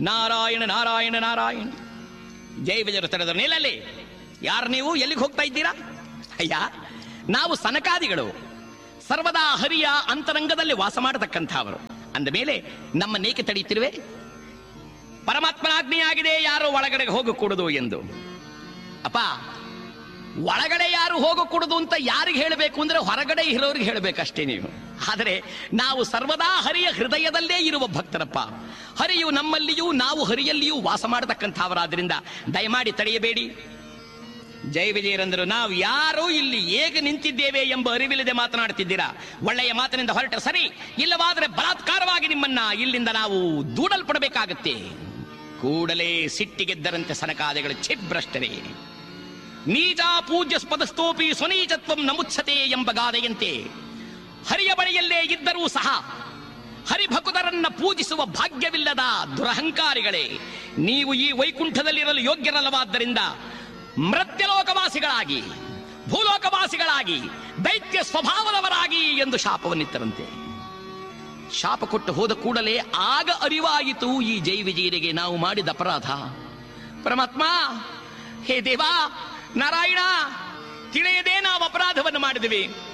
ನಾರಾಯಣ ನಾರಾಯಣ ನಾರಾಯಣ ಜೈ ವಿಜಯರು ತಡೆದರು ನಿಲ್ಲಲ್ಲಿ ಯಾರು ನೀವು ಎಲ್ಲಿಗೆ ಹೋಗ್ತಾ ಇದ್ದೀರಾ ಅಯ್ಯ ನಾವು ಸನಕಾದಿಗಳು ಸರ್ವದಾ ಹರಿಯ ಅಂತರಂಗದಲ್ಲಿ ವಾಸ ಮಾಡತಕ್ಕಂಥವರು ಅಂದ ಮೇಲೆ ನಮ್ಮ ನೇಕೆ ತಡೀತಿರುವೆ ಪರಮಾತ್ಮನಾಜ್ಞೆಯಾಗಿದೆ ಯಾರು ಒಳಗಡೆ ಹೋಗಕೂಡದು ಎಂದು ಅಪ್ಪ ಒಳಗಡೆ ಯಾರು ಹೋಗಕೂಡದು ಅಂತ ಯಾರಿಗೆ ಹೇಳಬೇಕು ಅಂದ್ರೆ ಹೊರಗಡೆ ಇರೋರಿಗೆ ಹೇಳಬೇಕಷ್ಟೇ ನೀವು ಆದರೆ ನಾವು ಸರ್ವದಾ ಹರಿಯ ಹೃದಯದಲ್ಲೇ ಇರುವ ಭಕ್ತರಪ್ಪ ಹರಿಯು ನಮ್ಮಲ್ಲಿಯೂ ನಾವು ಹರಿಯಲ್ಲಿಯೂ ವಾಸ ಮಾಡತಕ್ಕಂಥವರಾದ್ರಿಂದ ದಯಮಾಡಿ ತಡೆಯಬೇಡಿ ಜೈ ವಿಜಯರಂದರು ನಾವು ಯಾರು ಇಲ್ಲಿ ಹೇಗೆ ನಿಂತಿದ್ದೇವೆ ಎಂಬ ಅರಿವಿಲ್ಲದೆ ಮಾತನಾಡ್ತಿದ್ದೀರಾ ಒಳ್ಳೆಯ ಮಾತಿನಿಂದ ಹೊರಟ ಸರಿ ಇಲ್ಲವಾದರೆ ಬಲಾತ್ಕಾರವಾಗಿ ನಿಮ್ಮನ್ನ ಇಲ್ಲಿಂದ ನಾವು ದೂಡಲ್ಪಡಬೇಕಾಗತ್ತೆ ಕೂಡಲೇ ಸಿಟ್ಟಿಗೆದ್ದರಂತೆ ಸನಕಾದೆಗಳು ಛಿಬ್ರಷ್ಟರೇ ನೀಜ ಪೂಜ್ಯ ಸ್ಪದಸ್ತೋಪಿ ಸ್ವನೀಚತ್ವಂ ನಮುತ್ಸತೆ ಎಂಬ ಗಾದೆಯಂತೆ ಹರಿಯ ಬಳಿಯಲ್ಲೇ ಇದ್ದರೂ ಸಹ ಹರಿಭಕುತರನ್ನ ಪೂಜಿಸುವ ಭಾಗ್ಯವಿಲ್ಲದ ದುರಹಂಕಾರಿಗಳೇ ನೀವು ಈ ವೈಕುಂಠದಲ್ಲಿರಲು ಯೋಗ್ಯರಲ್ಲವಾದ್ದರಿಂದ ಮೃತ್ಯಲೋಕವಾಸಿಗಳಾಗಿ ಭೂಲೋಕವಾಸಿಗಳಾಗಿ ದೈತ್ಯ ಸ್ವಭಾವದವರಾಗಿ ಎಂದು ಶಾಪವನ್ನಿತ್ತರಂತೆ ಶಾಪ ಕೊಟ್ಟು ಹೋದ ಕೂಡಲೇ ಆಗ ಅರಿವಾಯಿತು ಈ ಜೈ ವಿಜಯರಿಗೆ ನಾವು ಮಾಡಿದ ಅಪರಾಧ ಪರಮಾತ್ಮ ಹೇ ದೇವಾ ನಾರಾಯಣ ತಿಳಿಯದೆ ನಾವು ಅಪರಾಧವನ್ನು ಮಾಡಿದ್ವಿ